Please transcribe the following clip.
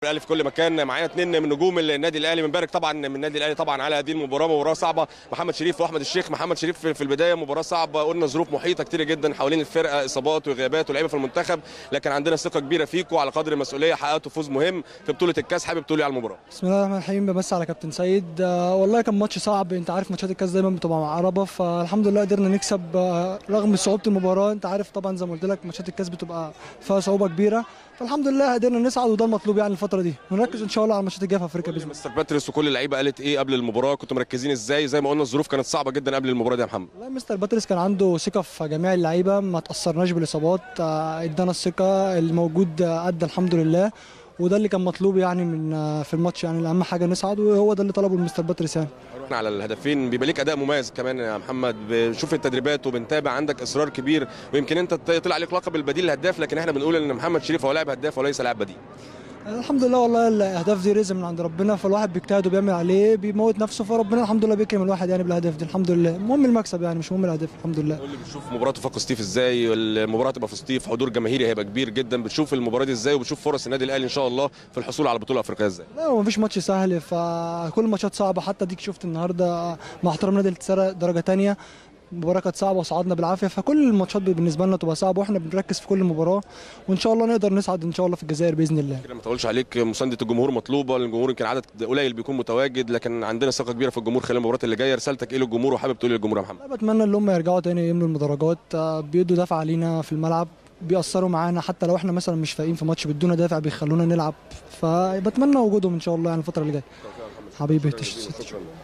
الاهلي في كل مكان معانا اثنين من نجوم النادي الاهلي بنبارك طبعا من النادي الاهلي طبعا على هذه المباراه مباراه صعبه محمد شريف واحمد الشيخ محمد شريف في البدايه مباراه صعبه قلنا ظروف محيطه كتير جدا حوالين الفرقه اصابات وغيابات ولاعيبه في المنتخب لكن عندنا ثقه كبيره فيكم على قدر المسؤوليه حققتوا فوز مهم في بطوله الكاس حابب تقولي على المباراه بسم الله الرحمن الرحيم بمس على كابتن سيد آه والله كان ماتش صعب انت عارف ماتشات الكاس دايما بتبقى معربه فالحمد لله قدرنا نكسب آه رغم صعوبه المباراه انت عارف طبعا زي ما قلت لك ماتشات الكاس بتبقى فيها صعوبه كبيره فالحمد لله قدرنا نصعد وده المطلوب يعني الفتره دي ونركز ان شاء الله على الماتشات الجايه في افريقيا باذن الله مستر باتريس وكل اللعيبه قالت ايه قبل المباراه كنتوا مركزين ازاي زي ما قلنا الظروف كانت صعبه جدا قبل المباراه دي يا محمد والله مستر باتريس كان عنده ثقه في جميع اللعيبه ما تاثرناش بالاصابات آه ادانا الثقه الموجود آه ادى الحمد لله وده اللي كان مطلوب يعني من آه في الماتش يعني اهم حاجه نصعد وهو ده اللي طلبه المستر باتريس يعني رحنا على الهدفين بيبقى ليك اداء مميز كمان يا محمد بنشوف التدريبات وبنتابع عندك اصرار كبير ويمكن انت طلع عليك لقب البديل الهداف لكن احنا بنقول ان محمد شريف هو لاعب هداف وليس لاعب بديل الحمد لله والله الاهداف دي رزق من عند ربنا فالواحد بيجتهد وبيعمل عليه بيموت نفسه فربنا الحمد لله بيكرم الواحد يعني بالاهداف دي الحمد لله المهم المكسب يعني مش مهم الاهداف الحمد لله قول لي بتشوف مباراه وفاق سطيف ازاي المباراه تبقى في سطيف حضور جماهيري هيبقى كبير جدا بتشوف المباراه دي ازاي وبتشوف فرص النادي الاهلي ان شاء الله في الحصول على بطوله افريقيه ازاي لا هو مفيش ماتش سهل فكل الماتشات صعبه حتى ديك شفت النهارده مع احترام نادي التسارة درجه ثانيه المباراه كانت صعبه وصعدنا بالعافيه فكل الماتشات بالنسبه لنا تبقى صعبه واحنا بنركز في كل مباراه وان شاء الله نقدر نصعد ان شاء الله في الجزائر باذن الله كده ما تقولش عليك مسانده الجمهور مطلوبه الجمهور يمكن عدد قليل بيكون متواجد لكن عندنا ثقه كبيره في الجمهور خلال المباراه اللي جايه رسالتك ايه للجمهور وحابب تقول للجمهور يا محمد لا بتمنى ان هم يرجعوا تاني يملوا المدرجات بيدوا دفع علينا في الملعب بيأثروا معانا حتى لو احنا مثلا مش فايقين في ماتش بدونا دافع بيخلونا نلعب فبتمنى وجودهم ان شاء الله يعني الفتره اللي جايه حبيبي